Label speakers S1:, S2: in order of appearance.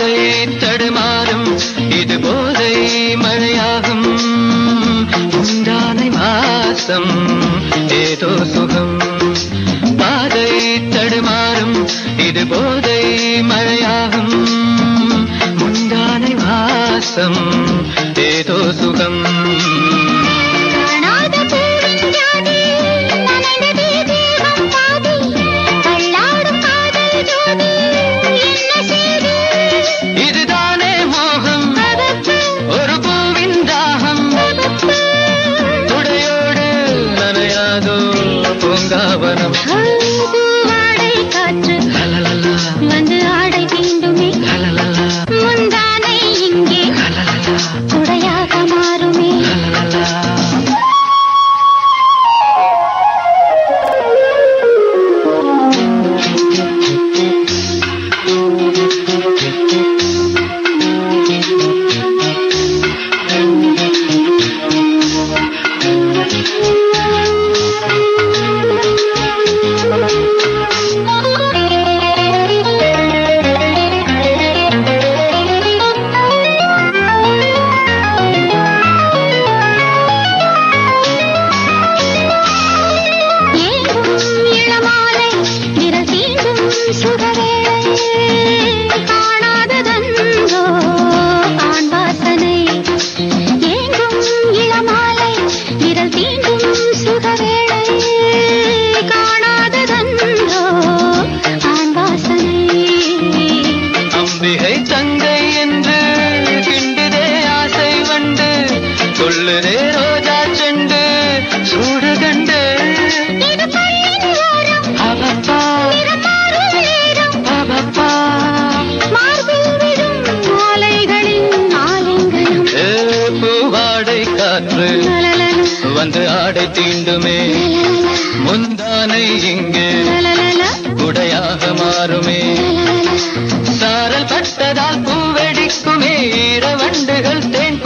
S1: பாதை தடுமாறும் இது போதை மழையாகும் உண்டானை வாசம் ஏதோ சுகம் பாதை தடுமாறும் இது போதை மழையாகும் முந்தானை வாசம் ஏதோ சுகம்
S2: காணாத பூவின் ஜாதி நனைந்ததே தேகம் பாதி தள்ளாடும் காதல் ஜோதி என்ன செய்து
S1: இதுதானே மோகம் ஒரு பூவின் தாகம் துடையோடு நனையாதோ பூங்காவனம்
S2: பூவாடை காற்று
S1: லலலலா,
S2: வந்து ஆடை தீண்டுமே
S1: லலலலா,
S2: முந்தானை இங்கே
S1: லலலலா,
S2: குடையாக மாறுமே
S1: லலலலா.
S2: ஏங்கும் இளமாலை விரல் தீண்டும் சுகவேளை காணாததன்றோ ஆண் வாசனை ஏங்கும் இளமாலை விரல் தீண்டும் சுகவேளை காணாததன்றோ ஆண் வாசனை
S1: அம்பிகை தங்கை என்று கிண்டுதே ஆசை வண்டு சொல்லுதே ரோஜா செண்டு சூடு கண்டு
S2: இது பள்ளின் ஓரம்
S1: அவப்பா
S2: நிறம் மாறும் நேரம்
S1: அவப்பா
S2: மார்பில் விழும் மாலைகளின் ஆலிங்கனம்
S1: ஏ பூவாடை காற்று
S2: லலலல,
S1: வந்து ஆடை தீண்டுமே
S2: லலலல,
S1: முந்தானை இங்கே
S2: லலலல,
S1: குடையாக மாறுமே
S2: லலலல.
S1: சாரல் பட்டதால் பூவெடிக்குமே ஈரவண்டுகள் தேன்